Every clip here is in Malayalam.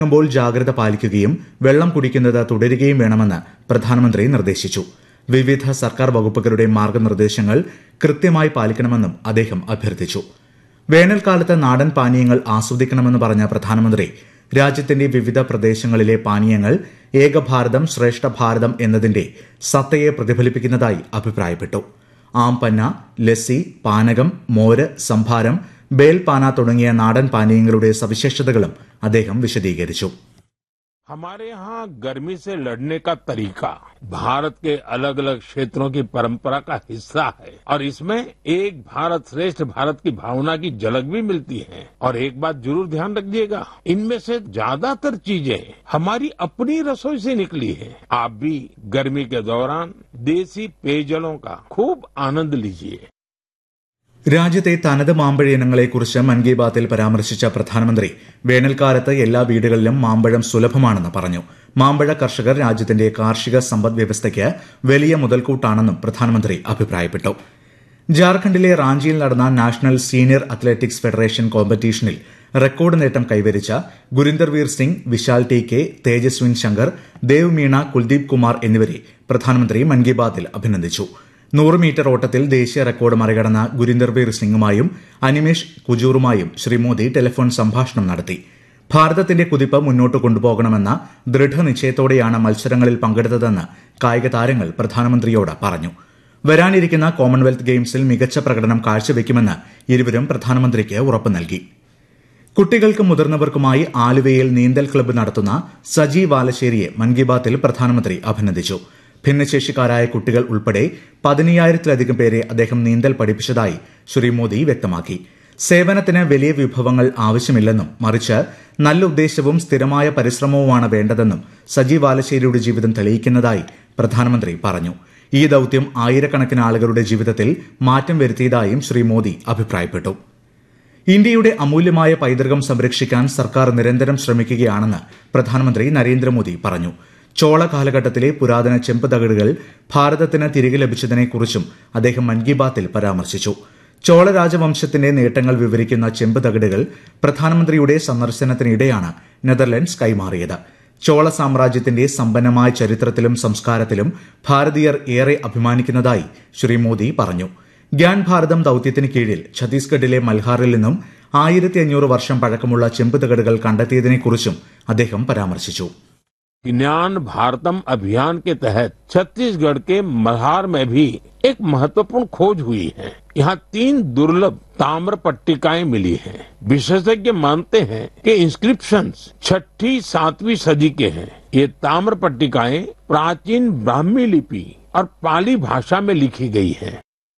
ുമ്പോൾ ജാഗ്രത പാലിക്കുകയും വെള്ളം കുടിക്കുന്നത് തുടരുകയും വേണമെന്ന് പ്രധാനമന്ത്രി നിർദ്ദേശിച്ചു വിവിധ സർക്കാർ വകുപ്പുകളുടെ മാർഗനിർദ്ദേശങ്ങൾ കൃത്യമായി പാലിക്കണമെന്നും അദ്ദേഹം അഭ്യർത്ഥിച്ചു വേനൽക്കാലത്ത് നാടൻ പാനീയങ്ങൾ ആസ്വദിക്കണമെന്ന് പറഞ്ഞ പ്രധാനമന്ത്രി രാജ്യത്തിന്റെ വിവിധ പ്രദേശങ്ങളിലെ പാനീയങ്ങൾ ഏകഭാരതം ശ്രേഷ്ഠ ഭാരതം എന്നതിന്റെ സത്തയെ പ്രതിഫലിപ്പിക്കുന്നതായി അഭിപ്രായപ്പെട്ടു ആംപന്ന ലസ്സി പാനകം മോര് സംഭാരം ബേൽപാന തുടങ്ങിയ നാടൻ പാനീയങ്ങളുടെ സവിശേഷതകളും അദ്ദേഹം വിശദീകരിച്ചു हमारे यहाँ गर्मी से लड़ने का तरीका भारत के अलग अलग क्षेत्रों की परंपरा का हिस्सा है और इसमें एक भारत श्रेष्ठ भारत की भावना की झलक भी मिलती है और एक बात जरूर ध्यान रखिएगा इनमें से ज्यादातर चीजें हमारी अपनी रसोई से निकली है आप भी गर्मी के दौरान देसी पेयजलों का खूब आनंद लीजिए രാജ്യത്തെ തനത് മാമ്പഴ ഇനങ്ങളെക്കുറിച്ച് മൻ കി ബാത്തിൽ പരാമർശിച്ച പ്രധാനമന്ത്രി വേനൽക്കാലത്ത് എല്ലാ വീടുകളിലും മാമ്പഴം സുലഭമാണെന്ന് പറഞ്ഞു മാമ്പഴ കർഷകർ രാജ്യത്തിന്റെ കാർഷിക സമ്പദ് വ്യവസ്ഥയ്ക്ക് വലിയ മുതൽക്കൂട്ടാണെന്നും പ്രധാനമന്ത്രി അഭിപ്രായപ്പെട്ടു ജാർഖണ്ഡിലെ റാഞ്ചിയിൽ നടന്ന നാഷണൽ സീനിയർ അത്ലറ്റിക്സ് ഫെഡറേഷൻ കോമ്പറ്റീഷനിൽ റെക്കോർഡ് നേട്ടം കൈവരിച്ച ഗുരിന്ദർവീർ സിംഗ് വിശാൽ ടി കെ തേജസ്വിൻ ശങ്കർ ദേവ് മീണ കുൽദീപ് കുമാർ എന്നിവരെ പ്രധാനമന്ത്രി മൻ കി ബാത്തിൽ അഭിനന്ദിച്ചു നൂറ് മീറ്റർ ഓട്ടത്തിൽ ദേശീയ റെക്കോർഡ് മറികടന്ന ഗുരിന്ദർബീർ സിംഗുമായും അനിമേഷ് കുജൂറുമായും ശ്രീ മോദി ടെലിഫോൺ സംഭാഷണം നടത്തി ഭാരതത്തിന്റെ കുതിപ്പ് മുന്നോട്ട് കൊണ്ടുപോകണമെന്ന ദൃഢനിശ്ചയത്തോടെയാണ് മത്സരങ്ങളിൽ പങ്കെടുത്തതെന്ന് കായിക താരങ്ങൾ പ്രധാനമന്ത്രിയോട് പറഞ്ഞു വരാനിരിക്കുന്ന കോമൺവെൽത്ത് ഗെയിംസിൽ മികച്ച പ്രകടനം കാഴ്ചവെക്കുമെന്ന് ഇരുവരും പ്രധാനമന്ത്രിക്ക് ഉറപ്പ് നൽകി കുട്ടികൾക്കും മുതിർന്നവർക്കുമായി ആലുവയിൽ നീന്തൽ ക്ലബ്ബ് നടത്തുന്ന സജി വാലശ്ശേരിയെ മൻ കി ബാത്തിൽ പ്രധാനമന്ത്രി അഭിനന്ദിച്ചു ഭിന്നശേഷിക്കാരായ കുട്ടികൾ ഉൾപ്പെടെ പതിനയ്യായിരത്തിലധികം പേരെ അദ്ദേഹം നീന്തൽ പഠിപ്പിച്ചതായി ശ്രീ മോദി വ്യക്തമാക്കി സേവനത്തിന് വലിയ വിഭവങ്ങൾ ആവശ്യമില്ലെന്നും മറിച്ച് നല്ല ഉദ്ദേശവും സ്ഥിരമായ പരിശ്രമവുമാണ് വേണ്ടതെന്നും സജി വാലശ്ശേരിയുടെ ജീവിതം തെളിയിക്കുന്നതായി പ്രധാനമന്ത്രി പറഞ്ഞു ഈ ദൌത്യം ആയിരക്കണക്കിന് ആളുകളുടെ ജീവിതത്തിൽ മാറ്റം വരുത്തിയതായും ശ്രീ മോദി അഭിപ്രായപ്പെട്ടു ഇന്ത്യയുടെ അമൂല്യമായ പൈതൃകം സംരക്ഷിക്കാൻ സർക്കാർ നിരന്തരം ശ്രമിക്കുകയാണെന്ന് പ്രധാനമന്ത്രി നരേന്ദ്രമോദി പറഞ്ഞു ചോള കാലഘട്ടത്തിലെ പുരാതന ചെമ്പ് തകിടുകൾ ഭാരതത്തിന് തിരികെ ലഭിച്ചതിനെക്കുറിച്ചും അദ്ദേഹം മൻ കി ബാത്തിൽ പരാമർശിച്ചു ചോള രാജവംശത്തിന്റെ നേട്ടങ്ങൾ വിവരിക്കുന്ന ചെമ്പ് തകിടുകൾ പ്രധാനമന്ത്രിയുടെ സന്ദർശനത്തിനിടെയാണ് നെതർലൻഡ്സ് കൈമാറിയത് ചോള സാമ്രാജ്യത്തിന്റെ സമ്പന്നമായ ചരിത്രത്തിലും സംസ്കാരത്തിലും ഭാരതീയർ ഏറെ അഭിമാനിക്കുന്നതായി ശ്രീ മോദി പറഞ്ഞു ഗ്യാൻ ഭാരതം ദൌത്യത്തിന് കീഴിൽ ഛത്തീസ്ഗഡിലെ മൽഹാറിൽ നിന്നും ആയിരത്തി അഞ്ഞൂറ് വർഷം പഴക്കമുള്ള ചെമ്പ് തകിടുകൾ കണ്ടെത്തിയതിനെക്കുറിച്ചും അദ്ദേഹം പരാമർശിച്ചു ज्ञान भारतम अभियान के तहत छत्तीसगढ़ के मल्हार में भी एक महत्वपूर्ण खोज हुई है यहाँ तीन दुर्लभ ताम्र पट्टिकाएं मिली हैं। विशेषज्ञ मानते हैं कि इंस्क्रिप्शंस छठी सातवीं सदी के हैं ये ताम्र पट्टिकाएं प्राचीन ब्राह्मी लिपि और पाली भाषा में लिखी गई हैं।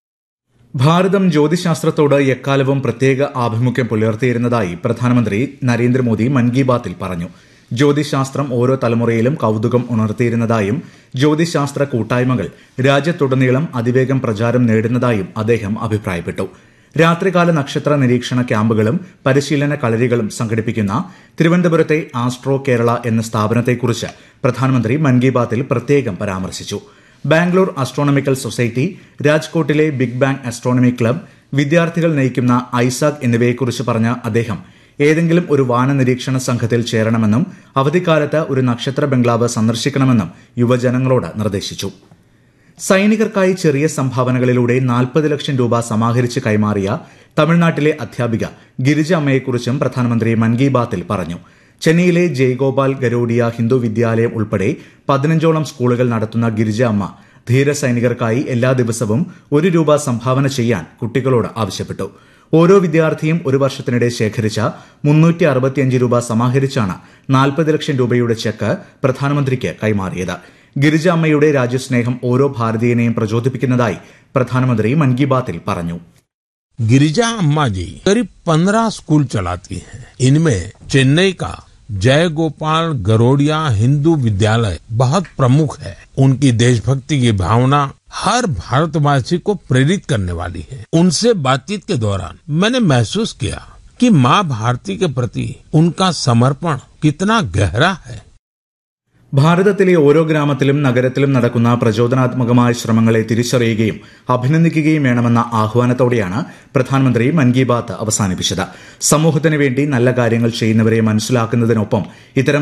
ഭാരതം ജ്യോതിശാസ്ത്രത്തോട് എക്കാലവും പ്രത്യേക ആഭിമുഖ്യം പുലർത്തിയിരുന്നതായി പ്രധാനമന്ത്രി നരേന്ദ്രമോദി മൻ കി ബാത്തിൽ പറഞ്ഞു ജ്യോതിശാസ്ത്രം ഓരോ തലമുറയിലും കൌതുകം ഉണർത്തിയിരുന്നതായും ജ്യോതിശാസ്ത്ര കൂട്ടായ്മകൾ രാജ്യത്തുടനീളം അതിവേഗം പ്രചാരം നേടുന്നതായും അദ്ദേഹം അഭിപ്രായപ്പെട്ടു രാത്രികാല നക്ഷത്ര നിരീക്ഷണ ക്യാമ്പുകളും പരിശീലന കളരികളും സംഘടിപ്പിക്കുന്ന തിരുവനന്തപുരത്തെ ആസ്ട്രോ കേരള എന്ന സ്ഥാപനത്തെക്കുറിച്ച് പ്രധാനമന്ത്രി മൻ കി ബാത്തിൽ പ്രത്യേകം പരാമർശിച്ചു ബാംഗ്ലൂർ അസ്ട്രോണമിക്കൽ സൊസൈറ്റി രാജ്കോട്ടിലെ ബിഗ് ബാങ് അസ്ട്രോണമി ക്ലബ് വിദ്യാർത്ഥികൾ നയിക്കുന്ന ഐസാക് എന്നിവയെക്കുറിച്ച് പറഞ്ഞ അദ്ദേഹം ഏതെങ്കിലും ഒരു വാന നിരീക്ഷണ സംഘത്തിൽ ചേരണമെന്നും അവധിക്കാലത്ത് ഒരു നക്ഷത്ര ബംഗ്ലാവ് സന്ദർശിക്കണമെന്നും യുവജനങ്ങളോട് നിർദ്ദേശിച്ചു സൈനികർക്കായി ചെറിയ സംഭാവനകളിലൂടെ നാൽപ്പത് ലക്ഷം രൂപ സമാഹരിച്ച് കൈമാറിയ തമിഴ്നാട്ടിലെ അധ്യാപിക ഗിരിജ അമ്മയെക്കുറിച്ചും പ്രധാനമന്ത്രി മൻ കി ബാത്തിൽ പറഞ്ഞു ചെന്നൈയിലെ ജയ്ഗോപാൽ ഗരോഡിയ ഹിന്ദു വിദ്യാലയം ഉൾപ്പെടെ പതിനഞ്ചോളം സ്കൂളുകൾ നടത്തുന്ന ഗിരിജ അമ്മ ധീര സൈനികർക്കായി എല്ലാ ദിവസവും ഒരു രൂപ സംഭാവന ചെയ്യാൻ കുട്ടികളോട് ആവശ്യപ്പെട്ടു ഓരോ വിദ്യാർത്ഥിയും ഒരു വർഷത്തിനിടെ ശേഖരിച്ച മുന്നൂറ്റി അറുപത്തിയഞ്ച് രൂപ സമാഹരിച്ചാണ് നാൽപ്പത് ലക്ഷം രൂപയുടെ ചെക്ക് പ്രധാനമന്ത്രിക്ക് കൈമാറിയത് ഗിരിജ അമ്മയുടെ രാജ്യസ്നേഹം ഓരോ ഭാരതീയനെയും പ്രചോദിപ്പിക്കുന്നതായി പ്രധാനമന്ത്രി മൻ കി ബാത്തിൽ പറഞ്ഞു गिरिजा अम्मा जी करीब पंद्रह स्कूल चलाती हैं इनमें चेन्नई का जय गोपाल गरोडिया हिंदू विद्यालय बहुत प्रमुख है उनकी देशभक्ति की भावना हर भारतवासी को प्रेरित करने वाली है उनसे बातचीत के दौरान मैंने महसूस किया कि माँ भारती के प्रति उनका समर्पण कितना गहरा है ഭാരതത്തിലെ ഓരോ ഗ്രാമത്തിലും നഗരത്തിലും നടക്കുന്ന പ്രചോദനാത്മകമായ ശ്രമങ്ങളെ തിരിച്ചറിയുകയും അഭിനന്ദിക്കുകയും വേണമെന്ന ആഹ്വാനത്തോടെയാണ് പ്രധാനമന്ത്രി മൻ കി ബാത്ത് അവസാനിപ്പിച്ചത് സമൂഹത്തിന് വേണ്ടി നല്ല കാര്യങ്ങൾ ചെയ്യുന്നവരെ മനസ്സിലാക്കുന്നതിനൊപ്പം ഇത്തരം